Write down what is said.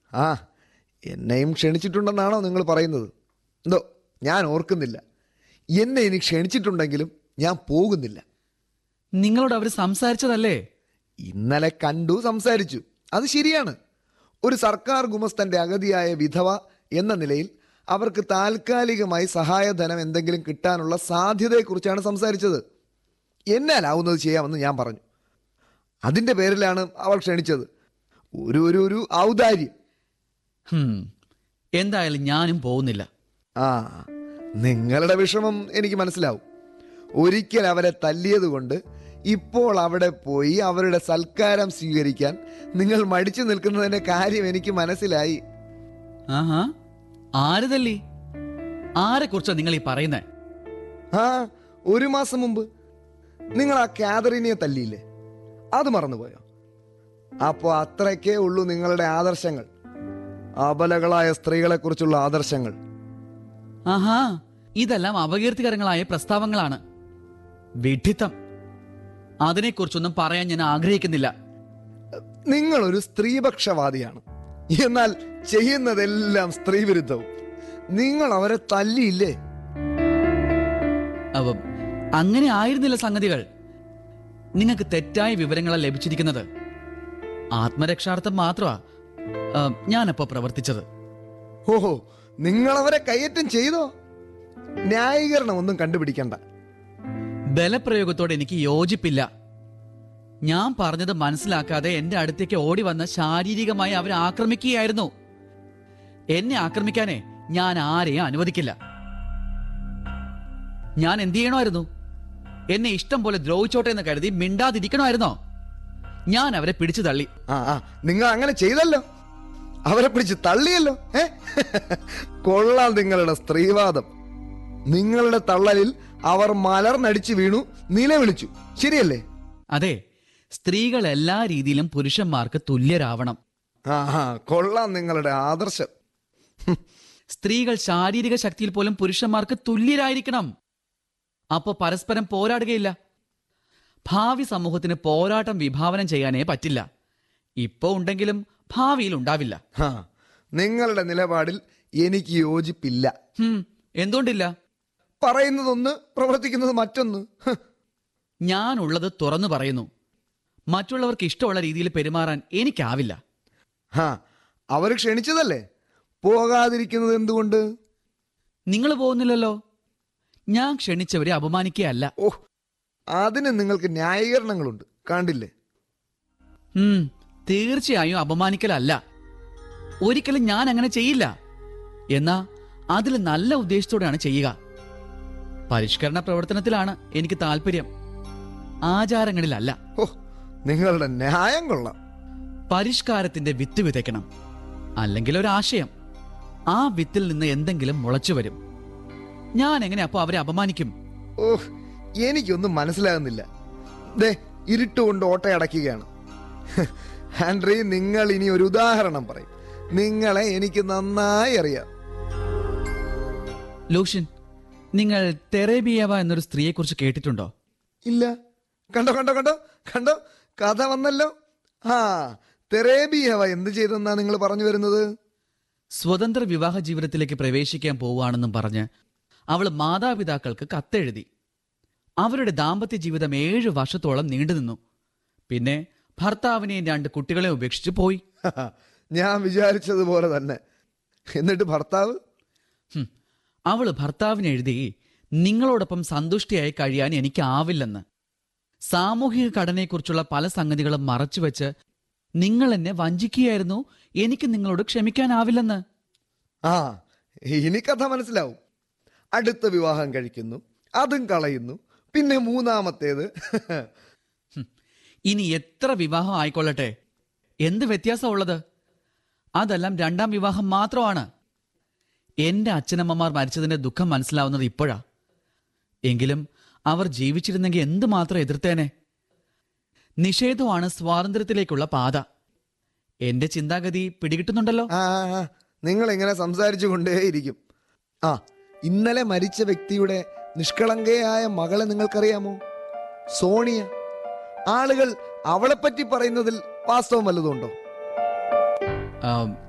ആ എന്നെയും ക്ഷണിച്ചിട്ടുണ്ടെന്നാണോ നിങ്ങൾ പറയുന്നത് എന്തോ ഞാൻ ഓർക്കുന്നില്ല എന്നെ ഇനി ക്ഷണിച്ചിട്ടുണ്ടെങ്കിലും ഞാൻ പോകുന്നില്ല നിങ്ങളോട് അവർ സംസാരിച്ചതല്ലേ ഇന്നലെ കണ്ടു സംസാരിച്ചു അത് ശരിയാണ് ഒരു സർക്കാർ ഗുമസ്തന്റെ അഗതിയായ വിധവ എന്ന നിലയിൽ അവർക്ക് താൽക്കാലികമായി സഹായധനം എന്തെങ്കിലും കിട്ടാനുള്ള സാധ്യതയെക്കുറിച്ചാണ് സംസാരിച്ചത് എന്നാലാവുന്നത് ചെയ്യാമെന്ന് ഞാൻ പറഞ്ഞു അതിൻ്റെ പേരിലാണ് അവൾ ക്ഷണിച്ചത് ഒരു ഒരു ഒരു ഔദാര്യം ഹും, എന്തായാലും ഞാനും പോകുന്നില്ല ആ നിങ്ങളുടെ വിഷമം എനിക്ക് മനസ്സിലാവും ഒരിക്കൽ അവരെ തല്ലിയത് കൊണ്ട് ഇപ്പോൾ അവിടെ പോയി അവരുടെ സൽക്കാരം സ്വീകരിക്കാൻ നിങ്ങൾ മടിച്ചു നിൽക്കുന്നതിന്റെ കാര്യം എനിക്ക് മനസ്സിലായി ആഹാ ആര് തല്ലി ആരെ കുറിച്ചാ നിങ്ങൾ ഈ പറയുന്നേ ആ ഒരു മാസം മുമ്പ് നിങ്ങൾ ആ കാതറിനെ തല്ലിയില്ലേ അത് മറന്നുപോയോ അപ്പോൾ അത്രയ്ക്കേ ഉള്ളൂ നിങ്ങളുടെ ആദർശങ്ങൾ അബലകളായ സ്ത്രീകളെക്കുറിച്ചുള്ള ആദർശങ്ങൾ ആഹാ ഇതെല്ലാം അപകീർത്തികരങ്ങളായ പ്രസ്താവങ്ങളാണ് വിഡ്ഢിത്തം അതിനെക്കുറിച്ചൊന്നും പറയാൻ ഞാൻ ആഗ്രഹിക്കുന്നില്ല നിങ്ങളൊരു സ്ത്രീപക്ഷവാദിയാണ് എന്നാൽ ചെയ്യുന്നതെല്ലാം സ്ത്രീവിരുദ്ധവും നിങ്ങൾ അവരെ തല്ലിയില്ലേ അവ അങ്ങനെ ആയിരുന്നില്ല സംഗതികൾ നിങ്ങൾക്ക് തെറ്റായ വിവരങ്ങളാണ് ലഭിച്ചിരിക്കുന്നത് ആത്മരക്ഷാർത്ഥം മാത്രമാ ആ, ഞാനപ്പോ പ്രവർത്തിച്ചത് ഓഹോ നിങ്ങൾ അവരെ കയ്യേറ്റം ചെയ്തോ ന്യായീകരണം ഒന്നും കണ്ടുപിടിക്കണ്ട ബലപ്രയോഗത്തോട് എനിക്ക് യോജിപ്പില്ല ഞാൻ പറഞ്ഞത് മനസ്സിലാക്കാതെ എന്റെ അടുത്തേക്ക് ഓടി വന്ന് ശാരീരികമായി അവരെ ആക്രമിക്കുകയായിരുന്നു എന്നെ ആക്രമിക്കാനേ ഞാൻ ആരെയും അനുവദിക്കില്ല ഞാൻ എന്ത് ചെയ്യണമായിരുന്നു എന്നെ ഇഷ്ടം പോലെ ദ്രോഹിച്ചോട്ടെ എന്ന് കരുതി മിണ്ടാതിരിക്കണമായിരുന്നോ ഞാൻ അവരെ പിടിച്ചു തള്ളി ആ ആ നിങ്ങൾ അങ്ങനെ ചെയ്തല്ലോ അവരെ പിടിച്ച് തള്ളിയല്ലോ ഏ കൊള്ളാം നിങ്ങളുടെ സ്ത്രീവാദം നിങ്ങളുടെ തള്ളലിൽ അവർ മലർന്നടിച്ചു വീണു നിലവിളിച്ചു ശരിയല്ലേ അതെ സ്ത്രീകൾ എല്ലാ രീതിയിലും പുരുഷന്മാർക്ക് തുല്യരാവണം ആ ആ കൊള്ളാം നിങ്ങളുടെ ആദർശം സ്ത്രീകൾ ശാരീരിക ശക്തിയിൽ പോലും പുരുഷന്മാർക്ക് തുല്യരായിരിക്കണം അപ്പോ പരസ്പരം പോരാടുകയില്ല ഭാവി സമൂഹത്തിന് പോരാട്ടം വിഭാവനം ചെയ്യാനേ പറ്റില്ല ഇപ്പോ ഉണ്ടെങ്കിലും ഭാവിയിൽ ഉണ്ടാവില്ല ആ നിങ്ങളുടെ നിലപാടിൽ എനിക്ക് യോജിപ്പില്ല ഹും, എന്തുകൊണ്ടില്ല പറയുന്നതൊന്ന് പ്രവർത്തിക്കുന്നത് മറ്റൊന്ന് ഹ്. ഞാനുള്ളത് തുറന്നു പറയുന്നു മറ്റുള്ളവർക്ക് ഇഷ്ടമുള്ള രീതിയിൽ പെരുമാറാൻ എനിക്കാവില്ല ആ അവർ ക്ഷണിച്ചതല്ലേ പോകാതിരിക്കുന്നത് എന്തുകൊണ്ട് നിങ്ങൾ പോകുന്നില്ലല്ലോ ഞാൻ ക്ഷണിച്ചവരെ അപമാനിക്കുകയല്ല ഓ അതിന് നിങ്ങൾക്ക് ന്യായീകരണങ്ങളുണ്ട് കണ്ടില്ലേ ഉം, തീർച്ചയായും അപമാനിക്കലല്ല ഒരിക്കലും ഞാൻ അങ്ങനെ ചെയ്യില്ല എന്നാ അതിൽ നല്ല ഉദ്ദേശത്തോടെയാണ് ചെയ്യുക പരിഷ്കരണ പ്രവർത്തനത്തിലാണ് എനിക്ക് താല്പര്യം ആചാരങ്ങളിലല്ല ഓ നിങ്ങളുടെ ന്യായം കൊള്ളാം പരിഷ്കാരത്തിന്റെ വിത്ത് വിതയ്ക്കണം അല്ലെങ്കിൽ ഒരാശയം ആ വിത്തിൽ നിന്ന് എന്തെങ്കിലും മുളച്ചു വരും ഞാൻ എങ്ങനെ അപ്പോ അവരെ അപമാനിക്കും ഓ എനിക്കൊന്നും മനസ്സിലാകുന്നില്ല ദേ ഇരുട്ടുകൊണ്ട് ഓട്ടയടയ്ക്കുകയാണ് ഹ്, ആൻഡ്രി നിങ്ങൾ ഇനി ഒരു ഉദാഹരണം പറയും നിങ്ങളെ എനിക്ക് നന്നായി അറിയാം ലൂഷ്യൻ നിങ്ങൾ തെറേബിയവ എന്നൊരു സ്ത്രീയെക്കുറിച്ച് കേട്ടിട്ടുണ്ടോ ഇല്ല കണ്ടോ കണ്ടോ കണ്ടോ കണ്ടോ കഥ വന്നല്ലോ ആ തെറേബിയവ എന്ത് ചെയ്തെന്നാ നിങ്ങൾ പറഞ്ഞു വരുന്നത് സ്വതന്ത്ര വിവാഹ ജീവിതത്തിലേക്ക് പ്രവേശിക്കാൻ പോവുകയാണെന്നും പറഞ്ഞ് അവൾ മാതാപിതാക്കൾക്ക് കത്തെഴുതി അവരുടെ ദാമ്പത്യ ജീവിതം ഏഴു വർഷത്തോളം നീണ്ടുനിന്നു പിന്നെ ഭർത്താവിനെയും രണ്ട് കുട്ടികളെ ഉപേക്ഷിച്ച് പോയി ഞാൻ വിചാരിച്ചതുപോലെ തന്നെ എന്നിട്ട് ഭർത്താവ് ഹും, അവള് ഭർത്താവിന് എഴുതി നിങ്ങളോടൊപ്പം സന്തുഷ്ടിയായി കഴിയാൻ എനിക്കാവില്ലെന്ന് സാമൂഹിക ഘടനയെക്കുറിച്ചുള്ള പല സംഗതികളും മറച്ചുവെച്ച് നിങ്ങൾ എന്നെ വഞ്ചിക്കുകയായിരുന്നു എനിക്ക് നിങ്ങളോട് ക്ഷമിക്കാനാവില്ലെന്ന് ആ ഇനി കഥ മനസ്സിലാവും അടുത്ത വിവാഹം കഴിക്കുന്നു അതും കളയുന്നു പിന്നെ മൂന്നാമത്തേത് ഹും, ഇനി എത്ര വിവാഹം ആയിക്കൊള്ളട്ടെ എന്ത് വ്യത്യാസമുള്ളത് അതെല്ലാം രണ്ടാം വിവാഹം മാത്രമാണ് എന്റെ അച്ഛനമ്മമാർ മരിച്ചതിന്റെ ദുഃഖം മനസ്സിലാവുന്നത് ഇപ്പോഴാ എങ്കിലും അവർ ജീവിച്ചിരുന്നെങ്കിൽ എന്തുമാത്രം എതിർത്തേനെ നിഷേധമാണ് സ്വാതന്ത്ര്യത്തിലേക്കുള്ള പാത എന്റെ ചിന്താഗതി പിടികിട്ടുന്നുണ്ടല്ലോ ആ ആ, ആ, നിങ്ങൾ ഇങ്ങനെ സംസാരിച്ചു കൊണ്ടേയിരിക്കും ആ ഇന്നലെ മരിച്ച വ്യക്തിയുടെ നിഷ്കളങ്കയായ മകളെ നിങ്ങൾക്കറിയാമോ സോണിയ ആളുകൾ അവളെപ്പറ്റി പറയുന്നതിൽ വാസ്തവം വല്ലതുണ്ടോ ആം,